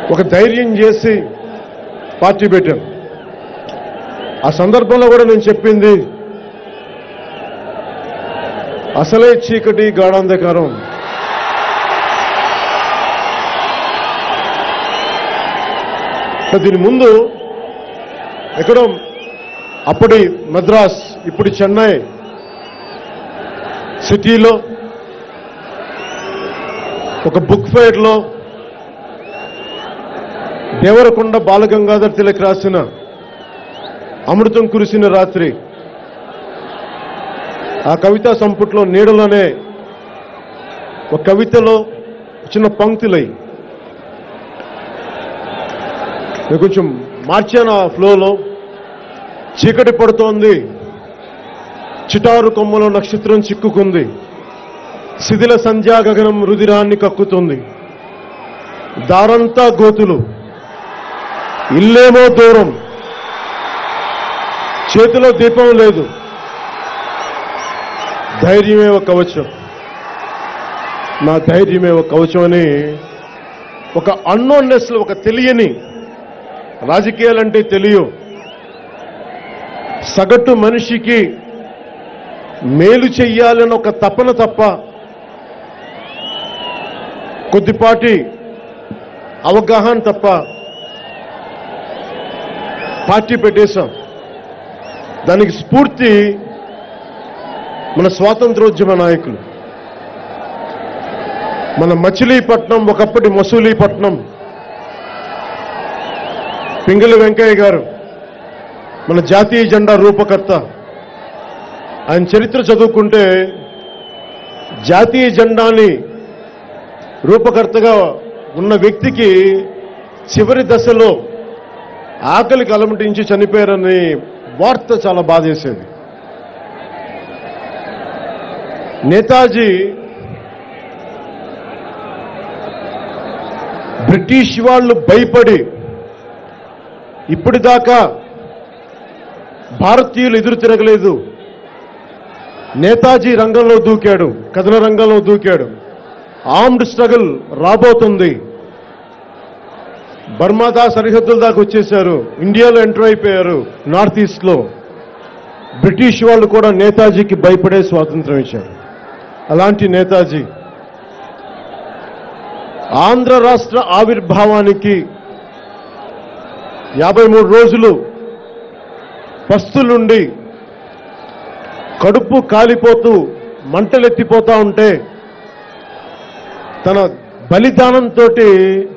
ఒక ధైర్యం చేసి పార్టీ పెట్టాం ఆ సందర్భంలో కూడా నేను చెప్పింది అసలే చీకటి గాఢాంధకారం దీని ముందు ఎక్కడో అప్పటి మద్రాస్ ఇప్పుడు చెన్నై సిటీలో ఒక బుక్ ఫెయిర్లో దేవరకొండ బాలగంగాధర్ తిలక్ రాసిన అమృతం కురిసిన రాత్రి ఆ కవితా సంపుట్లో నీడలోనే ఒక కవితలో చిన్న పంక్తులై నేను కొంచెం మార్చాను ఆ ఫ్లోలో చీకటి పడుతోంది చిటారు కొమ్మలో నక్షత్రం చిక్కుకుంది శిథిల సంధ్యా గగనం రుదిరాన్ని కక్కుతుంది దారంతా గోతులు ఇల్లేమో దూరం చేతిలో దీపం లేదు ధైర్యమే ఒక కవచం నా ధైర్యమే ఒక కవచం అని ఒక అన్నోన్నెస్ ఒక తెలియని రాజకీయాలంటే తెలియవు సగటు మనిషికి మేలు చెయ్యాలని ఒక తపన తప్ప కొద్దిపాటి అవగాహన తప్ప పార్టీ పెట్టేశాం దానికి స్ఫూర్తి మన స్వాతంత్రోద్యమ నాయకులు మన మచిలీపట్నం ఒకప్పటి మసూలీపట్నం పింగళి వెంకయ్య గారు మన జాతీయ జెండా రూపకర్త ఆయన చరిత్ర చదువుకుంటే జాతీయ జెండాని రూపకర్తగా ఉన్న వ్యక్తికి చివరి దశలో ఆకలికి అలమటించి చనిపోయారని వార్త చాలా బాధేసేది నేతాజీ బ్రిటిష్ వాళ్ళు భయపడి ఇప్పటిదాకా భారతీయులు ఎదురు తిరగలేదు నేతాజీ రంగంలో దూకాడు కథన రంగంలో దూకాడు ఆర్మ్డ్ స్ట్రగుల్ రాబోతుంది బర్మాదా సరిహద్దుల దాకా వచ్చేశారు ఇండియాలో ఎంటర్ అయిపోయారు నార్త్ ఈస్ట్ లో బ్రిటిష్ వాళ్ళు కూడా నేతాజీకి భయపడే స్వాతంత్రం ఇచ్చారు అలాంటి నేతాజీ ఆంధ్ర రాష్ట్ర ఆవిర్భావానికి యాభై మూడు రోజులు పస్తులుండి కడుపు కాలిపోతూ మంటలెత్తిపోతా ఉంటే తన బలిదానంతో